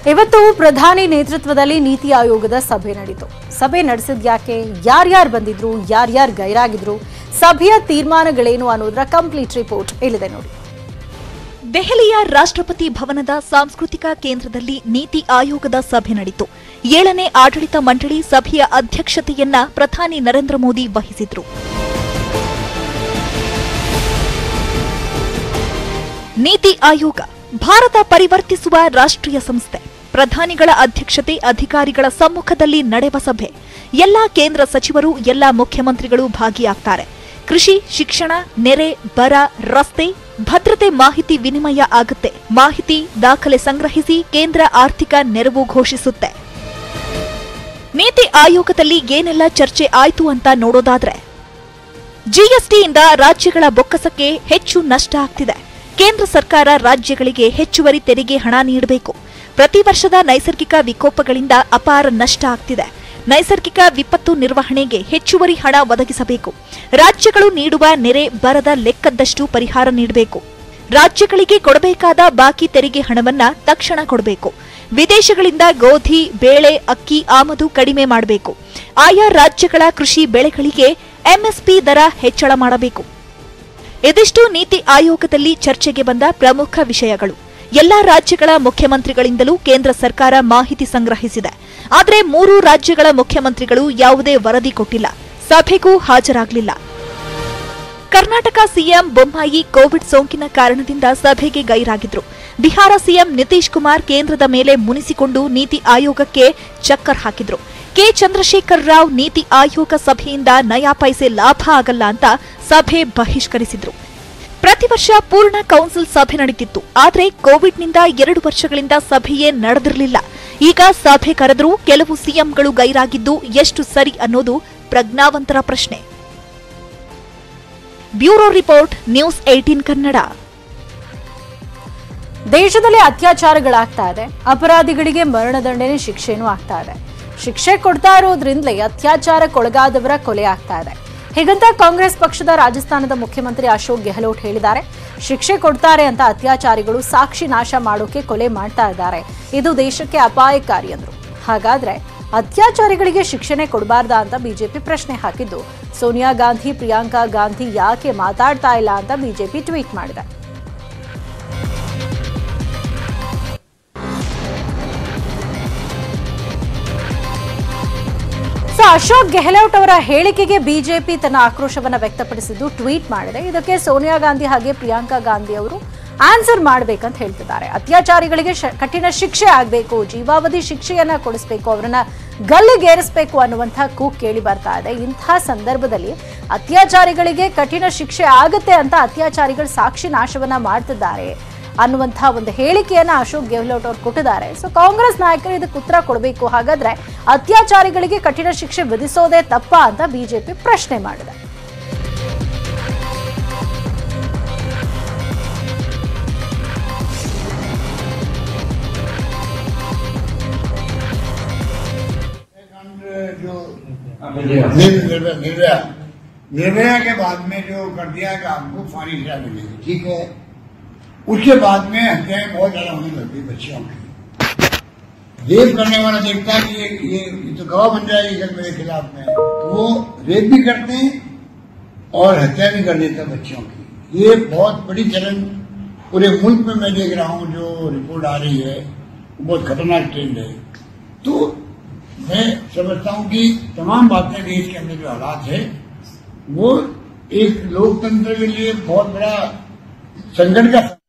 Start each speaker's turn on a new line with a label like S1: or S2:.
S1: ಇವತ್ತು ಪ್ರಧಾನಿ ನೇತೃತ್ವದಲ್ಲಿ ನೀತಿ ಆಯೋಗದ ಸಭೆ ನಡೀತು ಸಭೆ ನಡೆಸಿದ್ಯಾಕೆ ಯಾರ್ಯಾರು ಬಂದಿದ್ರು ಯಾರ್ಯಾರು ಗೈರಾಗಿದ್ರು ಸಭೆಯ ತೀರ್ಮಾನಗಳೇನು ಅನ್ನೋದರ ಕಂಪ್ಲೀಟ್ ರಿಪೋರ್ಟ್ ಇಲ್ಲಿದೆ ನೋಡಿ
S2: ದೆಹಲಿಯ ರಾಷ್ಟ್ರಪತಿ ಭವನದ ಸಾಂಸ್ಕೃತಿಕ ಕೇಂದ್ರದಲ್ಲಿ ನೀತಿ ಆಯೋಗದ ಸಭೆ ನಡೆಯಿತು ಏಳನೇ ಆಡಳಿತ ಮಂಡಳಿ ಸಭೆಯ ಅಧ್ಯಕ್ಷತೆಯನ್ನ ಪ್ರಧಾನಿ ನರೇಂದ್ರ ಮೋದಿ ವಹಿಸಿದ್ರು ನೀತಿ ಆಯೋಗ ಭಾರತ ಪರಿವರ್ತಿಸುವ ರಾಷ್ಟ್ರೀಯ ಸಂಸ್ಥೆ ಪ್ರಧಾನಿಗಳ ಅಧ್ಯಕ್ಷತೆ ಅಧಿಕಾರಿಗಳ ಸಮ್ಮುಖದಲ್ಲಿ ನಡೆವ ಸಭೆ ಎಲ್ಲಾ ಕೇಂದ್ರ ಸಚಿವರು ಎಲ್ಲಾ ಮುಖ್ಯಮಂತ್ರಿಗಳು ಭಾಗಿಯಾಗ್ತಾರೆ ಕೃಷಿ ಶಿಕ್ಷಣ ನೆರೆ ಬರ ರಸ್ತೆ ಭದ್ರತೆ ಮಾಹಿತಿ ವಿನಿಮಯ ಆಗುತ್ತೆ ಮಾಹಿತಿ ದಾಖಲೆ ಸಂಗ್ರಹಿಸಿ ಕೇಂದ್ರ ಆರ್ಥಿಕ ನೆರವು ಘೋಷಿಸುತ್ತೆ ನೀತಿ ಆಯೋಗದಲ್ಲಿ ಏನೆಲ್ಲ ಚರ್ಚೆ ಆಯ್ತು ಅಂತ ನೋಡೋದಾದ್ರೆ ಜಿಎಸ್ಟಿಯಿಂದ ರಾಜ್ಯಗಳ ಬೊಕ್ಕಸಕ್ಕೆ ಹೆಚ್ಚು ನಷ್ಟ ಆಗ್ತಿದೆ ಕೇಂದ್ರ ಸರ್ಕಾರ ರಾಜ್ಯಗಳಿಗೆ ಹೆಚ್ಚುವರಿ ತೆರಿಗೆ ಹಣ ನೀಡಬೇಕು ಪ್ರತಿ ವರ್ಷದ ನೈಸರ್ಗಿಕ ವಿಕೋಪಗಳಿಂದ ಅಪಾರ ನಷ್ಟ ಆಗ್ತಿದೆ ನೈಸರ್ಗಿಕ ವಿಪತ್ತು ನಿರ್ವಹಣೆಗೆ ಹೆಚ್ಚುವರಿ ಹಣ ಒದಗಿಸಬೇಕು ರಾಜ್ಯಗಳು ನೀಡುವ ನೆರೆ ಬರದ ಲೆಕ್ಕದಷ್ಟು ಪರಿಹಾರ ನೀಡಬೇಕು ರಾಜ್ಯಗಳಿಗೆ ಕೊಡಬೇಕಾದ ಬಾಕಿ ತೆರಿಗೆ ಹಣವನ್ನ ತಕ್ಷಣ ಕೊಡಬೇಕು ವಿದೇಶಗಳಿಂದ ಗೋಧಿ ಬೇಳೆ ಅಕ್ಕಿ ಆಮದು ಕಡಿಮೆ ಮಾಡಬೇಕು ಆಯಾ ರಾಜ್ಯಗಳ ಕೃಷಿ ಬೆಳೆಗಳಿಗೆ ಎಂಎಸ್ಪಿ ದರ ಹೆಚ್ಚಳ ಮಾಡಬೇಕು ಇದಿಷ್ಟು ನೀತಿ ಆಯೋಗದಲ್ಲಿ ಚರ್ಚೆಗೆ ಬಂದ ಪ್ರಮುಖ ವಿಷಯಗಳು ಎಲ್ಲಾ ರಾಜ್ಯಗಳ ಮುಖ್ಯಮಂತ್ರಿಗಳಿಂದಲೂ ಕೇಂದ್ರ ಸರ್ಕಾರ ಮಾಹಿತಿ ಸಂಗ್ರಹಿಸಿದೆ ಆದರೆ ಮೂರು ರಾಜ್ಯಗಳ ಮುಖ್ಯಮಂತ್ರಿಗಳು ಯಾವುದೇ ವರದಿ ಕೊಟ್ಟಿಲ್ಲ ಸಭೆಗೂ ಹಾಜರಾಗಲಿಲ್ಲ ಕರ್ನಾಟಕ ಸಿಎಂ ಬೊಮ್ಮಾಯಿ ಕೋವಿಡ್ ಸೋಂಕಿನ ಕಾರಣದಿಂದ ಸಭೆಗೆ ಗೈರಾಗಿದ್ರು ಬಿಹಾರ ಸಿಎಂ ನಿತೀಶ್ ಕುಮಾರ್ ಕೇಂದ್ರದ ಮೇಲೆ ಮುನಿಸಿಕೊಂಡು ನೀತಿ ಆಯೋಗಕ್ಕೆ ಚಕ್ಕರ್ ಹಾಕಿದ್ರು ಕೆ ಚಂದ್ರಶೇಖರ್ ರಾವ್ ನೀತಿ ಆಯೋಗ ಸಭೆಯಿಂದ ನಯಾ ಪೈಸೆ ಲಾಭ ಆಗಲ್ಲ ಅಂತ ಸಭೆ ಬಹಿಷ್ಕರಿಸಿದ್ರು ಪ್ರತಿ ವರ್ಷ ಪೂರ್ಣ ಕೌನ್ಸಿಲ್ ಸಭೆ ನಡೆದಿತ್ತು ಆದರೆ ಕೋವಿಡ್ನಿಂದ ಎರಡು ವರ್ಷಗಳಿಂದ ಸಭೆಯೇ ನಡೆದಿರಲಿಲ್ಲ ಈಗ ಸಭೆ ಕರೆದರೂ ಕೆಲವು ಸಿಎಂಗಳು ಗೈರಾಗಿದ್ದು ಎಷ್ಟು ಸರಿ ಅನ್ನೋದು ಪ್ರಜ್ಞಾವಂತರ ಪ್ರಶ್ನೆ bureau report news eighteen Kannada
S1: ದೇಶದಲ್ಲಿ ಅತ್ಯಾಚಾರಗಳಾಗ್ತಾ ಇದೆ ಅಪರಾಧಿಗಳಿಗೆ ಮರಣದಂಡನೆ ಶಿಕ್ಷೆನೂ ಆಗ್ತಾ ಇದೆ ಶಿಕ್ಷೆ ಕೊಡ್ತಾ ಇರೋದ್ರಿಂದಲೇ ಅತ್ಯಾಚಾರಕ್ಕೊಳಗಾದವರ ಕೊಲೆ ಆಗ್ತಾ ಇದೆ ಹೀಗಂತ ಕಾಂಗ್ರೆಸ್ ಪಕ್ಷದ ರಾಜಸ್ಥಾನದ ಮುಖ್ಯಮಂತ್ರಿ ಅಶೋಕ್ ಗೆಹ್ಲೋಟ್ ಹೇಳಿದ್ದಾರೆ ಶಿಕ್ಷೆ ಕೊಡ್ತಾರೆ ಅಂತ ಅತ್ಯಾಚಾರಿಗಳು ಸಾಕ್ಷಿ ನಾಶ ಮಾಡೋಕೆ ಕೊಲೆ ಮಾಡ್ತಾ ಇದ್ದಾರೆ ಇದು ದೇಶಕ್ಕೆ ಅಪಾಯಕಾರಿ ಅಂದ್ರು ಹಾಗಾದ್ರೆ ಅತ್ಯಾಚಾರಿಗಳಿಗೆ ಶಿಕ್ಷಣೆ ಕೊಡಬಾರ್ದಾ ಅಂತ ಬಿಜೆಪಿ ಪ್ರಶ್ನೆ ಹಾಕಿದ್ದು ಸೋನಿಯಾ ಗಾಂಧಿ ಪ್ರಿಯಾಂಕಾ ಗಾಂಧಿ ಯಾಕೆ ಮಾತಾಡ್ತಾ ಇಲ್ಲ ಅಂತ ಬಿಜೆಪಿ ಟ್ವೀಟ್ ಮಾಡಿದೆ ಸೊ ಅಶೋಕ್ ಗೆಹ್ಲೋಟ್ ಅವರ ಹೇಳಿಕೆಗೆ ಬಿಜೆಪಿ ತನ್ನ ಆಕ್ರೋಶವನ್ನ ವ್ಯಕ್ತಪಡಿಸಿದ್ದು ಟ್ವೀಟ್ ಮಾಡಿದೆ ಇದಕ್ಕೆ ಸೋನಿಯಾ ಗಾಂಧಿ ಹಾಗೆ ಪ್ರಿಯಾಂಕಾ ಗಾಂಧಿ ಅವರು ಆನ್ಸರ್ ಮಾಡಬೇಕಂತ ಹೇಳ್ತಿದ್ದಾರೆ ಅತ್ಯಾಚಾರಿಗಳಿಗೆ ಶ- ಕಠಿಣ ಶಿಕ್ಷೆ ಆಗಬೇಕು ಜೀವಾವಧಿ ಶಿಕ್ಷೆಯನ್ನ ಕೊಡಿಸ್ಬೇಕು ಅವರನ್ನ ಗಲ್ಲಿಗೇರಿಸಬೇಕು ಅನ್ನುವಂಥ ಕೂಗ್ ಕೇಳಿ ಬರ್ತಾ ಇದೆ ಇಂತಹ ಸಂದರ್ಭದಲ್ಲಿ ಅತ್ಯಾಚಾರಿಗಳಿಗೆ ಕಠಿಣ ಶಿಕ್ಷೆ ಆಗುತ್ತೆ ಅಂತ ಅತ್ಯಾಚಾರಿಗಳು ಸಾಕ್ಷಿ ನಾಶವನ್ನ ಮಾಡ್ತಿದ್ದಾರೆ ಅನ್ನುವಂಥ ಒಂದು ಹೇಳಿಕೆಯನ್ನ ಅಶೋಕ್ ಗೆಹ್ಲೋಟ್ ಅವರು ಕೊಟ್ಟಿದ್ದಾರೆ ಸೊ ಕಾಂಗ್ರೆಸ್ ನಾಯಕರು ಇದಕ್ಕೆ ಉತ್ತರ ಕೊಡಬೇಕು ಹಾಗಾದ್ರೆ ಅತ್ಯಾಚಾರಿಗಳಿಗೆ ಕಠಿಣ ಶಿಕ್ಷೆ ವಿಧಿಸೋದೇ ತಪ್ಪಾ ಅಂತ ಬಿಜೆಪಿ ಪ್ರಶ್ನೆ ಮಾಡಿದೆ
S3: जो निर्भया निर्भया निर्भया निर्भया के बाद में जो कर दिया कि आपको फांसी सजा मिलेगी ठीक है उसके बाद में हत्याएं बहुत ज्यादा होने लगती बच्चियों की रेप करने वाला देखता है कि ये ये, ये तो गवाह बन जाएगी कल मेरे खिलाफ में तो वो रेप भी करते हैं और हत्या भी कर देता है बच्चियों की ये बहुत बड़ी चलन पूरे मुल्क में मैं देख रहा हूँ जो रिपोर्ट आ रही है वो बहुत खतरनाक ट्रेंड है तो मैं समझता हूँ कि तमाम बातें देश के अंदर जो हालात है वो एक लोकतंत्र के लिए बहुत बड़ा संकट का